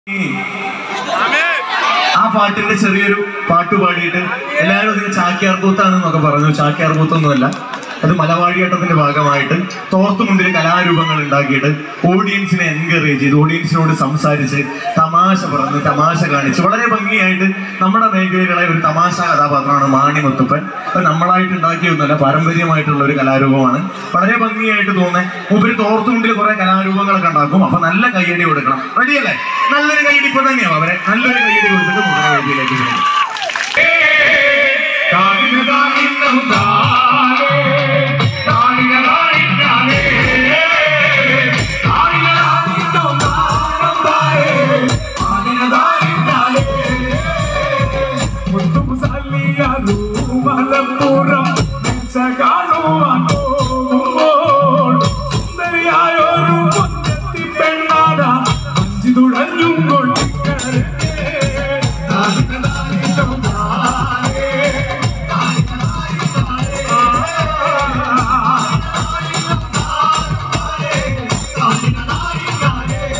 ആ പാട്ടിന്റെ ചെറിയൊരു പാട്ട് പാടിയിട്ട് എല്ലാവരും അതിന് ചാക്യാർ കൂത്താണെന്നൊക്കെ പറഞ്ഞു ചാക്യാർ കൂത്തൊന്നുമല്ല അത് മലവാഴിയാട്ടത്തിന്റെ ഭാഗമായിട്ട് തോർത്തുമുണ്ടിൽ കലാരൂപങ്ങൾ ഉണ്ടാക്കിയിട്ട് ഓഡിയൻസിനെ എൻകറേജ് ചെയ്ത് ഓഡിയൻസിനോട് സംസാരിച്ച് തമാശ പറഞ്ഞ് തമാശ കാണിച്ച് വളരെ ഭംഗിയായിട്ട് നമ്മുടെ മേഖലയിലുള്ള ഒരു തമാശ കഥാപാത്രമാണ് മാണി മുത്തുപ്പൻ അത് നമ്മളായിട്ട് ഉണ്ടാക്കിയൊന്നുമല്ല പാരമ്പര്യമായിട്ടുള്ള ഒരു കലാരൂപമാണ് വളരെ ഭംഗിയായിട്ട് തോന്നുന്നത് മൂപ്പര് തോർത്തുമുണ്ടിൽ കുറെ കലാരൂപങ്ങളൊക്കെ ഉണ്ടാക്കും അപ്പൊ നല്ല കയ്യടി കൊടുക്കണം റെഡിയല്ലേ നല്ലൊരു കയ്യടി ഇപ്പൊ തന്നെയാവും അവരെ നല്ലൊരു കയ്യടി കൊടുത്തിട്ട് മുതല വേദിയിലേക്ക് ക്ഷണിക്കും മലപ്പുറം കാണുവാൻ പോകുമ്പോൾ സുന്ദരിയായൊരു പൊന്നത്തി പെണ്ണാട അഞ്ചു തുഴഞ്ഞും കൊണ്ടിക്കരേ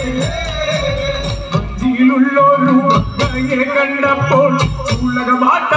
വഞ്ചിയിലുള്ളൊരു മകയെ കണ്ടപ്പോൾ ചുള്ളകമാറ്റ